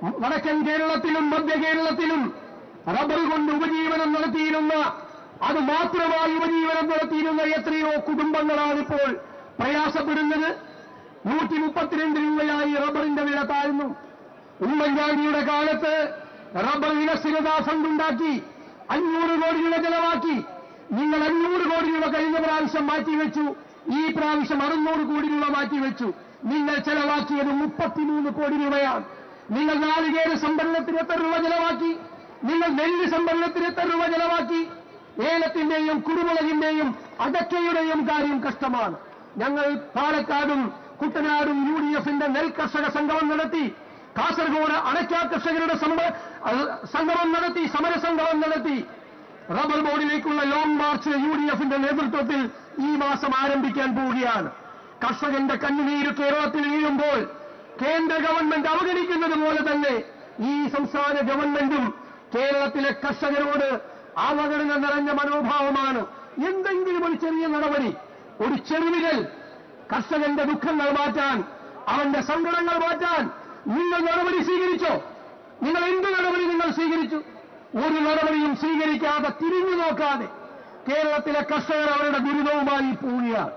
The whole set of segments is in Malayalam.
വടക്കൻ കേരളത്തിലും മധ്യ കേരളത്തിലും റബ്ബർ കൊണ്ട് ഉപജീവനം നടത്തിയിരുന്ന അത് മാത്രമായി ഉപജീവനം നടത്തിയിരുന്ന എത്രയോ കുടുംബങ്ങളാണിപ്പോൾ പ്രയാസപ്പെടുന്നത് നൂറ്റി മുപ്പത്തിരണ്ട് രൂപയായി റബ്ബറിന്റെ വില താഴ്ന്നു ഉമ്മൻചാണ്ടിയുടെ കാലത്ത് റബ്ബർ വിലസ്ഥിരതാ ഫണ്ട് ഉണ്ടാക്കി അഞ്ഞൂറ് കോടി രൂപ ചെലവാക്കി നിങ്ങൾ അഞ്ഞൂറ് കോടി രൂപ കഴിഞ്ഞ പ്രാവശ്യം മാറ്റിവെച്ചു ഈ പ്രാവശ്യം അറുന്നൂറ് കോടി രൂപ മാറ്റിവെച്ചു നിങ്ങൾ ചെലവാക്കിയത് മുപ്പത്തിമൂന്ന് കോടി രൂപയാണ് നിങ്ങൾ നാളികേര സംഭരണത്തിന് എത്ര രൂപ ചെലവാക്കി നിങ്ങൾ നെല്ല് സംഭരണത്തിന് എത്ര രൂപ ചെലവാക്കി ഏലത്തിന്റെയും കുരുമുളകിന്റെയും അടക്കയുടെയും കാര്യം കഷ്ടമാണ് ഞങ്ങൾ പാലക്കാടും കുട്ടനാടും യു ഡി എഫിന്റെ നെൽ കർഷക സംഗമം നടത്തി കാസർഗോഡ് അടയ്ക്ക കർഷകരുടെ സംഭ- അഹ് സംഗമം നടത്തി സമരസംഗമം നടത്തി റബ്ബർ ബോർഡിലേക്കുള്ള ലോങ് മാർച്ച് യു ഡി എഫിന്റെ നേതൃത്വത്തിൽ ഈ മാസം ആരംഭിക്കാൻ പോവുകയാണ് കർഷകന്റെ കണ്ണുനീര് കേരളത്തിൽ വീഴുമ്പോൾ കേന്ദ്ര ഗവൺമെന്റ് അവഗണിക്കുന്നത് പോലെ തന്നെ ഈ സംസ്ഥാന ഗവൺമെന്റും കേരളത്തിലെ കർഷകരോട് അവഗണന നിറഞ്ഞ മനോഭാവമാണ് എന്തെങ്കിലും ഒരു ചെറിയ നടപടി ഒരു ചെറുവിരൽ കർഷകന്റെ ദുഃഖങ്ങൾ മാറ്റാൻ അവന്റെ സങ്കടങ്ങൾ മാറ്റാൻ നിങ്ങൾ നടപടി സ്വീകരിച്ചോ നിങ്ങൾ എന്ത് നടപടി നിങ്ങൾ സ്വീകരിച്ചു ഒരു നടപടിയും സ്വീകരിക്കാതെ തിരിഞ്ഞു നോക്കാതെ കേരളത്തിലെ കർഷകർ അവരുടെ ദുരിതവുമായി പോവുകയാണ്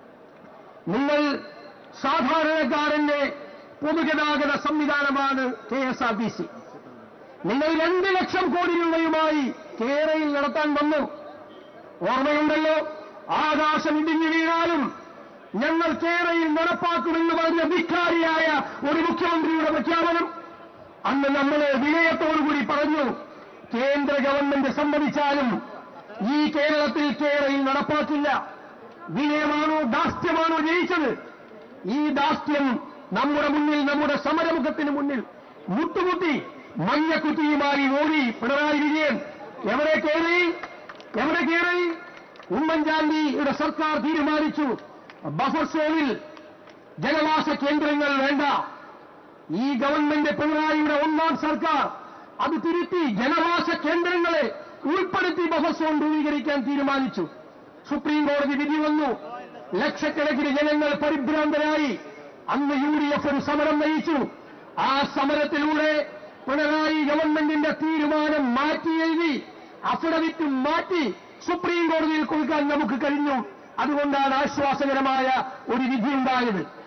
നിങ്ങൾ സാധാരണക്കാരന്റെ പൊതുഗതാഗത സംവിധാനമാണ് K S R T C നിങ്ങൾ രണ്ട് ലക്ഷം കോടി രൂപയുമായി കേരളയിൽ നടത്താൻ വന്നു ഓർമ്മയുണ്ടല്ലോ ആകാശം ഇടിഞ്ഞു വീണാലും ഞങ്ങൾ കേരളയിൽ നടപ്പാക്കുമെന്ന് പറഞ്ഞ ധിക്കാരിയായ ഒരു മുഖ്യമന്ത്രിയുടെ പ്രഖ്യാപനം അന്ന് നമ്മൾ വിനയത്തോടുകൂടി പറഞ്ഞു കേന്ദ്ര ഗവൺമെന്റ് സമ്മതിച്ചാലും ഈ കേരളത്തിൽ കേരളയിൽ നടപ്പാക്കില്ല വിനയമാണോ ദാസ്യമാണോ ജയിച്ചത് ഈ ദാസ്യം നമ്മുടെ മുന്നിൽ നമ്മുടെ സമരമുഖത്തിന് മുന്നിൽ മുട്ടുമുട്ടി മഞ്ഞക്കുറ്റിയുമായി ഓടി പിണറായി വിജയൻ എവിടെ കയറി എവിടെ കയറി ഉമ്മൻചാണ്ടിയുടെ സർക്കാർ തീരുമാനിച്ചു ബഫർ സോണിൽ ജനവാസ കേന്ദ്രങ്ങൾ വേണ്ട ഈ ഗവൺമെന്റ് പിണറായിയുടെ ഒന്നാം സർക്കാർ അത് തിരുത്തി ജനവാസ കേന്ദ്രങ്ങളെ ഉൾപ്പെടുത്തി ബഫർ സോൺ രൂപീകരിക്കാൻ തീരുമാനിച്ചു സുപ്രീം കോടതി വിധി വന്നു ലക്ഷക്കണക്കിന് ജനങ്ങൾ പരിഭ്രാന്തരായി അന്ന് യു ഡി എഫ് ഒരു സമരം നയിച്ചു ആ സമരത്തിലൂടെ പിണറായി ഗവൺമെന്റിന്റെ തീരുമാനം മാറ്റി എഴുതി അഫിഡവിറ്റ് മാറ്റി സുപ്രീം കോടതിയിൽ കൊടുക്കാൻ നമുക്ക് കഴിഞ്ഞു അതുകൊണ്ടാണ് ആശ്വാസകരമായ ഒരു വിധി ഉണ്ടായത്